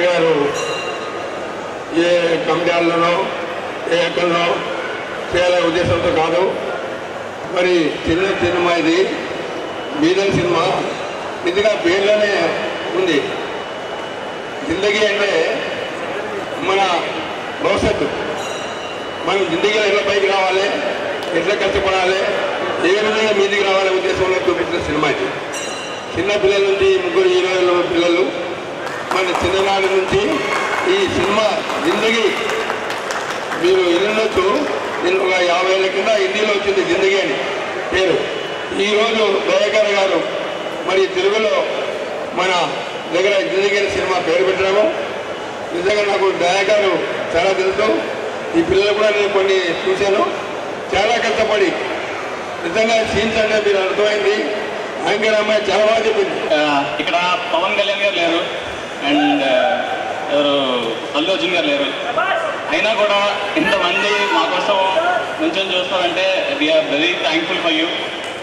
Director గారు ఏ కమిటీలలోనో ఏ ఎక్కడనో చేయాలనే ఉద్దేశంతో కాదు మరి చిన్న సినిమా ఇది బీదల సినిమా ఇదిగా పేర్లోనే ఉంది జిందగీ అంటే మన భవిష్యత్తు మనం జిందగీలో ఎట్లా పైకి రావాలి ఎట్లా కష్టపడాలి ఏ విధంగా మీదికి రావాలనే ఉద్దేశంలో చూపించిన సినిమా ఇది చిన్న పిల్లల నుంచి ముగ్గురు హీరోయిన్ల పిల్లలు మన చిన్ననాటి నుంచి ఈ సినిమా జిందగీ మీరు ఇల్లుండొచ్చు నేను ఒక యాభై ఏళ్ళ కింద హిందీలో వచ్చింది జిందగీ అని పేరు ఈరోజు దయాకర్ గారు మరి తెలుగులో మన దగ్గర జిందగీ అనే సినిమా పేరు పెట్టడము నిజంగా నాకు దయాకర్ చాలా తెలుసు ఈ పిల్లలు కూడా నేను కొన్ని చూశాను చాలా కష్టపడి నిజంగా సీన్స్ అంటే మీరు అర్థమైంది యాంకర్ అమ్మాయి చాలా బాగా చెప్పింది ఆ, ఇక్కడ పవన్ కళ్యాణ్ గారు లేరు అండ్ ఎవరు అల్లు అర్జున్ గారు లేరు అయినా కూడా ఇంతమంది మా కోసం నుంచొని చూస్తామంటే we're very thankful for you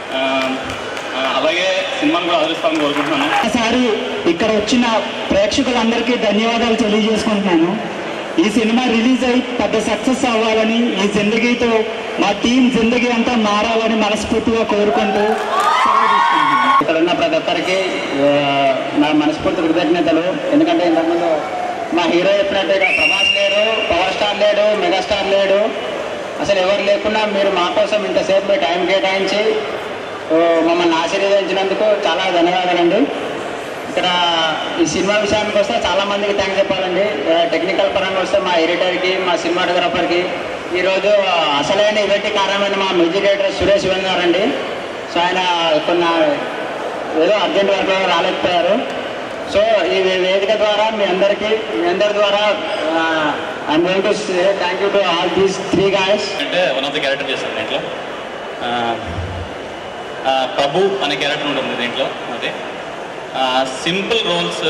అలాగే సినిమాను కూడా ఆదరిస్తామని కోరుకుంటున్నాను ఒకసారి ఇక్కడ వచ్చిన ప్రేక్షకులందరికీ ధన్యవాదాలు తెలియజేసుకుంటున్నాను ఈ సినిమా రిలీజ్ అయి పెద్ద సక్సెస్ అవ్వాలని ఈ జిందగీతో మా టీం జిందగీ అంతా మారాలని మనస్ఫూర్తిగా కోరుకుంటూ సెలవు తీసుకుంటున్నాను. ఇక్కడ ఉన్న ప్రతి ఒక్కరికి ఆ, నా మనస్ఫూర్తి కృతజ్ఞతలు ఎందుకంటే ఇంతకుముందు మా హీరో చెప్పినట్టు ఇక్కడ ప్రభాస్ లేడు పవర్ స్టార్ లేడు మెగాస్టార్ లేడు అసలు ఎవరు లేకుండా మీరు మా కోసం ఇంతసేపు మీ టైం కేటాయించి ఓ, మమ్మల్ని ఆశీర్వదించినందుకు చాలా ధన్యవాదాలండి ఇక్కడ ఈ సినిమా విషయానికి వస్తే చాలా మందికి థ్యాంక్స్ చెప్పాలండి ఆ, టెక్నికల్ పరంగా వస్తే మా ఎడిటర్కి మా సినిమాటోగ్రాఫర్కి ఈరోజు అసలైన ఈవెంట్ కారణమైన మా మ్యూజిక్ డైరెక్టర్ సురేష్ వెన్ గారండి సో ఆయన కొన్ని ఏదో అర్జెంట్ వర్క్ రాలేకపోయారు సో ఈ వేదిక ద్వారా మీ అందరికీ మీ అందరి ద్వారా I'm going to say thank you to all these three guys అంటే వన్ ఆఫ్ ద క్యారెక్టర్ చేశాను దీంట్లో ఆ, ఆ, ప్రభు అనే క్యారెక్టర్ ఉంటుంది దీంట్లో అది సింపుల్ రోల్స్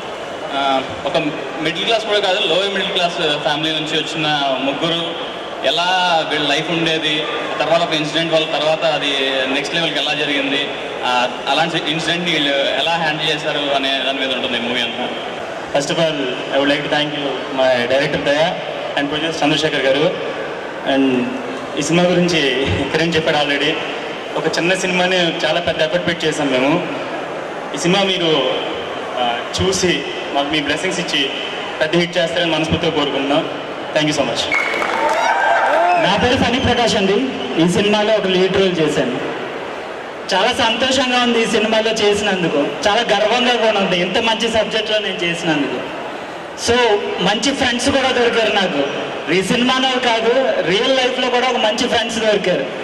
ఒక మిడిల్ క్లాస్ కూడా కాదు లోయర్ మిడిల్ క్లాస్ ఫ్యామిలీ నుంచి వచ్చిన ముగ్గురు ఎలా వీళ్ళ లైఫ్ ఉండేది తర్వాత ఒక ఇన్సిడెంట్ వాళ్ళ తర్వాత అది నెక్స్ట్ లెవెల్కి ఎలా జరిగింది ఆ, అలాంటి ఇన్సిడెంట్ని వీళ్ళు ఎలా హ్యాండిల్ చేశారు అనే దాని మీద ఉంటుంది మూవీ అంతా first of all I would like to thank you my director Daya and producer Chandrashekar గారు అండ్ ఈ సినిమా గురించి కిరణ్ చెప్పాడు ఆల్రెడీ ఒక చిన్న సినిమాని చాలా పెద్ద ఎఫర్ట్ పెట్టి చేసాం మేము ఈ సినిమా మీరు ఆ, చూసి మాకు మీ బ్లెస్సింగ్స్ ఇచ్చి పెద్ద హిట్ చేస్తారని మనస్ఫూర్తిగా కోరుకుంటున్నాం థ్యాంక్ యూ సో మచ్ నా పేరు ఫణి ప్రకాష్ అండి ఈ సినిమాలో ఒక లీడ్ రోల్ చేశాను చాలా సంతోషంగా ఉంది ఈ సినిమాలో చేసినందుకు చాలా గర్వంగా కూడా ఉంది ఇంత మంచి సబ్జెక్ట్లో నేను చేసినందుకు సో మంచి ఫ్రెండ్స్ కూడా దొరికారు నాకు ఈ సినిమాలో కాదు రియల్ లైఫ్లో కూడా ఒక మంచి ఫ్రెండ్స్ దొరికారు